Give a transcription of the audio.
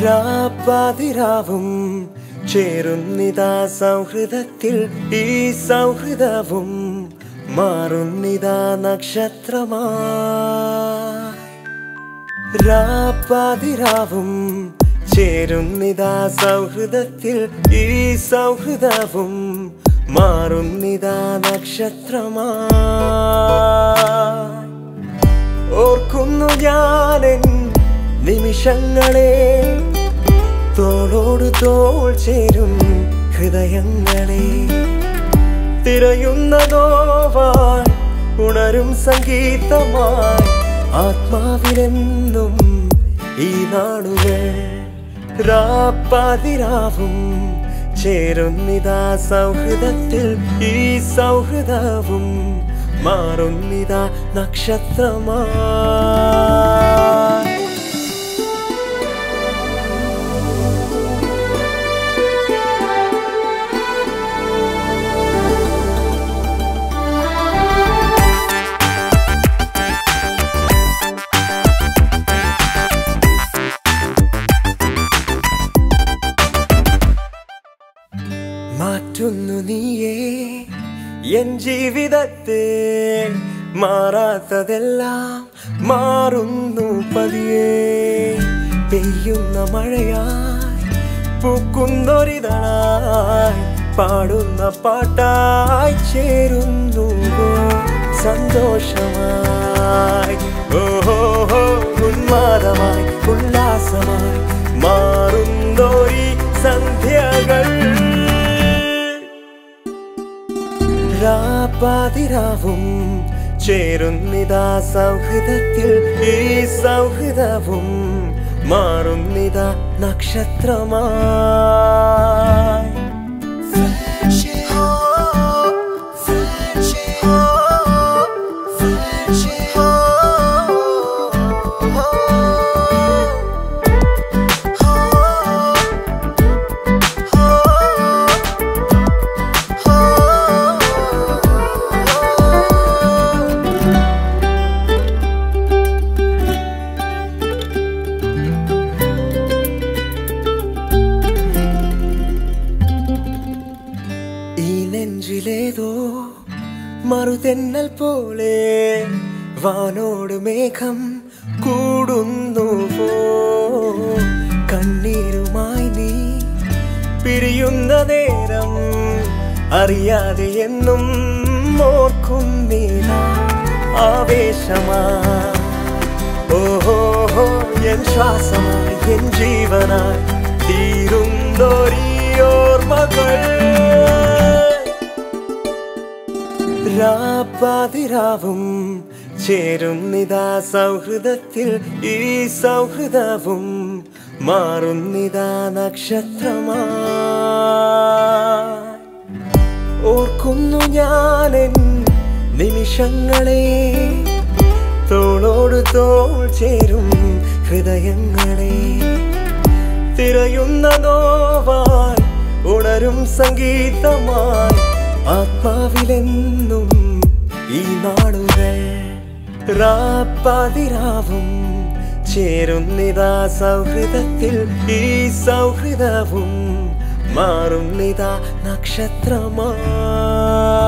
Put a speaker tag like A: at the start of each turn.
A: രാപ്പാതിരാവും ചേരുന്നിതാ സൗഹൃദത്തിൽ ഈ സൗഹൃദവും മാറുന്നിതാ നക്ഷത്രമായി രാപ്പാതിരാവും ചേരുന്നിതാ സൗഹൃദത്തിൽ ഈ സൗഹൃദവും മാറുന്നിതാ നക്ഷത്രമായി ഓർക്കുന്നു ഞാനെൻ നിമിഷങ്ങളെ തോളോട് തോൾ ചേരും ഹൃദയങ്ങളെ തിരയുന്നതോവാൻ ഉണരും സംഗീതമായി ആത്മാവിലെന്നും ഈ നാടുകൾ രാപ്പാതിരാവും ചേരുന്നിതാ സൗഹൃദത്തിൽ ഈ സൗഹൃദവും മാറുന്നിതാ നക്ഷത്രമായി മാറ്റുന്നു നീയേ എൻ ജീവിതത്തെ മാറാത്തതെല്ലാം മാറുന്നു പതിയെ പെയ്യുന്ന മഴയായി പൂക്കുന്നൊരിതളായി പാടുന്ന പാട്ടായി ചേരുന്നു സന്തോഷമായി ഓഹോ ഉന്മാദമായി ഉല്ലാസമായി മാറുന്നോരി സന്ധ്യകൾ രാപ്പാതിരാവും ചേരുന്നിതാ സൗഹൃദത്തിൽ ഈ സൗഹൃദവും മാറുന്നിതാ നക്ഷത്രമായി ഈ നെഞ്ചിലേതോ മറുതെന്നൽ പോലെ വാനോട് മേഘം കൂടുന്നു പോ കണ്ണീരുമായി നീ പിരിയുന്ന നേരം അറിയാതെ എന്നും ഓർക്കുന്നീന ആവേശമാ ഓഹോ എൻ ശ്വാസമായി എൻ ജീവനായി തീരുന്നോരീ ഓർമ്മകൾ രാപ്പാതിരാവും ചേരുന്നിതാ സൗഹൃദത്തിൽ ഈ സൗഹൃദവും മാറുന്നിതാ നക്ഷത്രമായി ഓർക്കുന്നു ഞാനെൻ നിമിഷങ്ങളെ തോളോട് തോൾ ചേരും ഹൃദയങ്ങളെ തിരയുന്നതോവാൻ ഉണരും സംഗീതമായി ആത്മാവിലെന്നും ഈ നാടുകൾ രാപ്പാതിരാവും ചേരുന്നിതാ സൗഹൃദത്തിൽ ഈ സൗഹൃദവും മാറുന്നിതാ നക്ഷത്രമായി